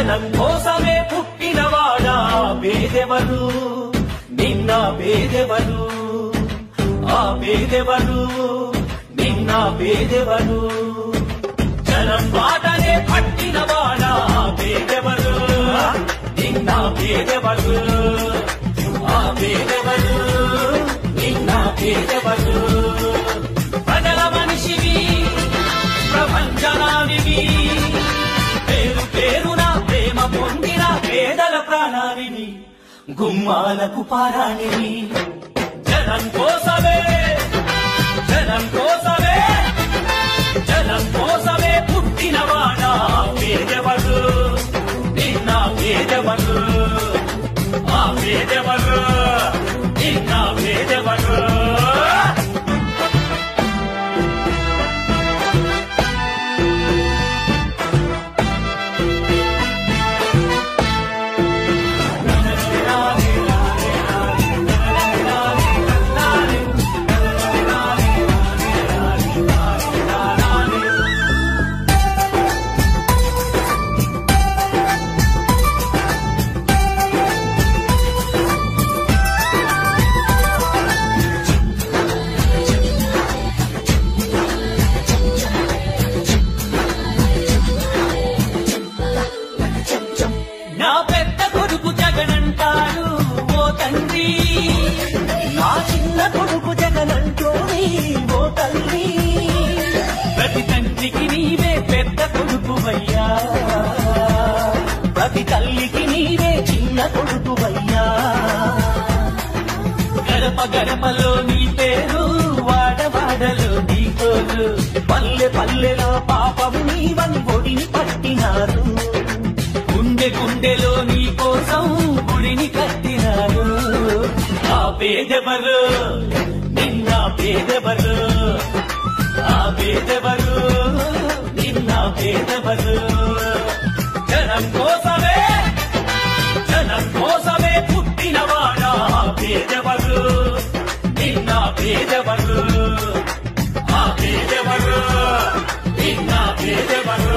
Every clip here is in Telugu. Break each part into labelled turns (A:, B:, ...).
A: జనం కోసమే పుట్టినవాడా పేదెవరు నిన్న పేదెవరు ఆ పేదెవరు నిన్న పేదెవరు జనం బాటనే పట్టినవాడా పేదెవరు నిన్న పేదెవరు ఆ పేదెవరు నిన్న పేదెవరు ప్రజల మనిషివి ప్రపంచనానివి పేరు పేరున ప్రేమ పొందిన పేదల ప్రాణానివి గుమ్మాలకు పారాణివి జనం కోసమే జనం కోసమే జనం కోసమే పుట్టినవాడా పేదెవరు నిన్న పేదెవరు ఆ పేదెవరు నిన్న పేదెవరు నా పెద్ద కొడుకు జగనంటాడు ఓ తండ్రి నా చిన్న కొడుకు జగనంటోని ఓ తల్లి ప్రతి తండ్రికి నీవే పెద్ద కొడుకు అయ్యా ప్రతి తల్లికి నీవే చిన్న కొడుకు అయ్యా గడప గడపలో నీ పేరు వాడవాడలో నీ తోడు పల్లె పల్లెలో పాపము నీవని ఒడిని పట్టినారు గుండె గుండెలో నీ కోసం గుడిని కట్టినారు ఆ పేదెవరు నిన్న పేదెవరు ఆ పేదెవరు నిన్న పేదెవరు జనం కోసమే జనం కోసమే పుట్టినవాడా పేదెవరు నిన్న పేదెవరు ఆ పేదెవరు నిన్న పేదెవరు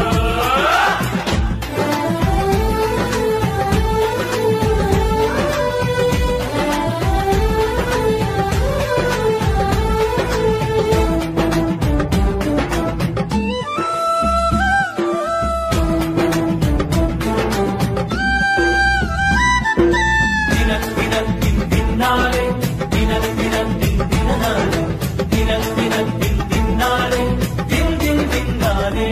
A: ദിനം ദിനം ദിൻ ദിന്നാലെ ദിനം ദിനം ദിൻ ദിനാലെ ദിനം ദിനം ദിൻ ദിന്നാലെ ദിൻ ദിൻ ദിന്നാലെ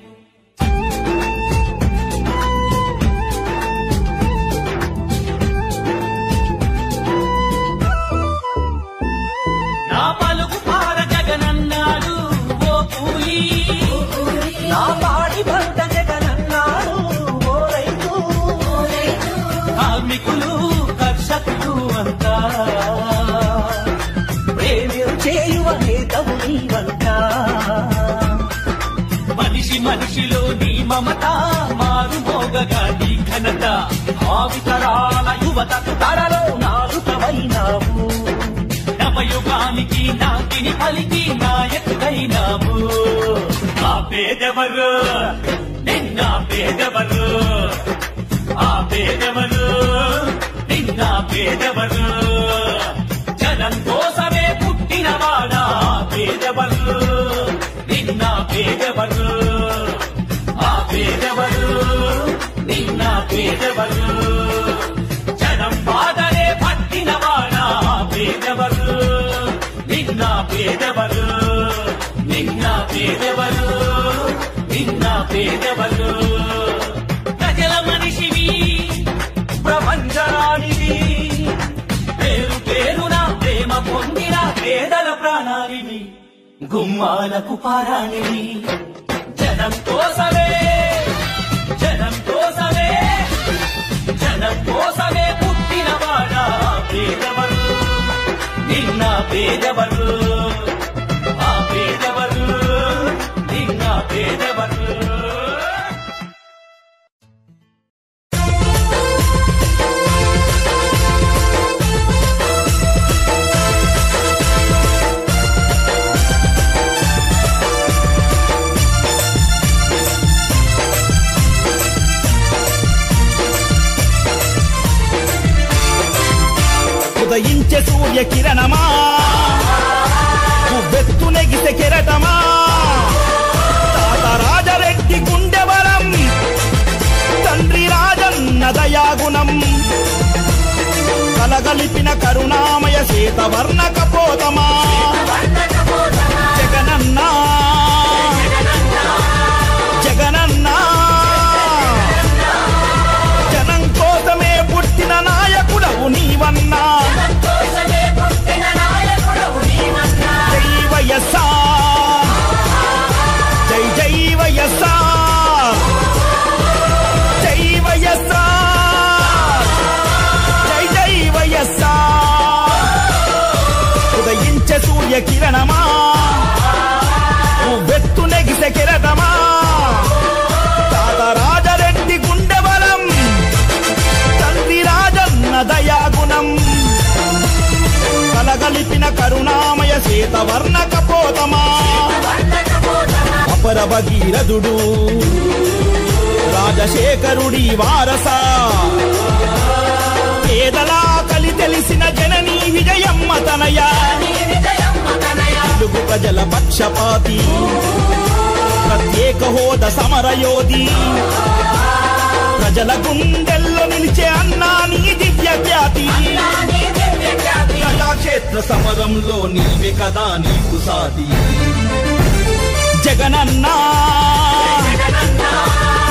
A: నా పలుకు పార జగనన్నాడు ఓ కూలి నా పాడి పంట జగనన్నాడు ఓ రైతు కార్మికులు కర్షకులు అంతా ప్రేమిరు చేయువ నేతవు నీవంట మనిషి మనిషిలో నీ మమత మారు మోగగా నీ ఘనత భావితరాల యువతకు తరలో నాలుకవైనావు నవయుగానికి నాటిని పలికి నాయకుడైనావు ఆ పేదెవరు నిన్న పేదెవరు ఆ పేదెవరు నిన్న పేదెవరు జనం కోసమే పుట్టినవాడా పేదెవరు నిన్న పేదెవరు ఆ పేదెవరు నిన్న పేదెవరు జనం బాధనే పట్టినవాడా పేదెవరు నిన్న పేదెవరు నిన్న పేదెవరు నిన్న పేదెవరు ప్రజల మనిషివి ప్రపంచరానివి పేరు పేరున ప్రేమ పొందిన పేదల ప్రాణానివి గుమ్మాలకు పారాణివి జనం కోసమే జనం కోసమే జనం కోసమే పుట్టినవాడా పేదవరు నిన్న పేదవరు ఆ పేదవరు నిన్న పేదవరు
B: ఆ ఉదయించే సూర్య కిరణమా వెత్తు నెగిసే కెరటమా తాత రాజరెడ్డి గుండెవరం తండ్రి రాజన్న దయాగుణం కలగలిపిన కరుణామయ శ్వేతవర్ణ కపోతమా జగనన్నా జగనన్నా జనం కోసమే పుట్టిన నాయకుడవు నీవన్నా జై వైఎస్ఆర్ జై జై వైఎస్ఆర్ జై వైఎస్ఆర్ జై జై వైఎస్ఆర్ ఉదయించే సూర్య కిరణమా వెత్తు నెగిసే కిరటమా తాత రాజరెడ్డి గుండెబలం తండ్రి రాజన్న దయాగుణం కలగలిపిన కరుణామయ శ్వేతవర్ణ కపోతమా అపర భగీరథుడు రాజశేఖరుడి వారస పేదలా కలి తెలిసిన జననీ విజయమ్మ తనయ తెలుగు ప్రజల పక్షపాతి ప్రత్యేక హోద సమరయోధి ప్రజల గుండెల్లో నిలిచే అన్నా నీ దివ్య ఖ్యాతి ప్రజాక్షేత్ర సమరంలో నీవే కదా నీకు సాటి జగనన్నా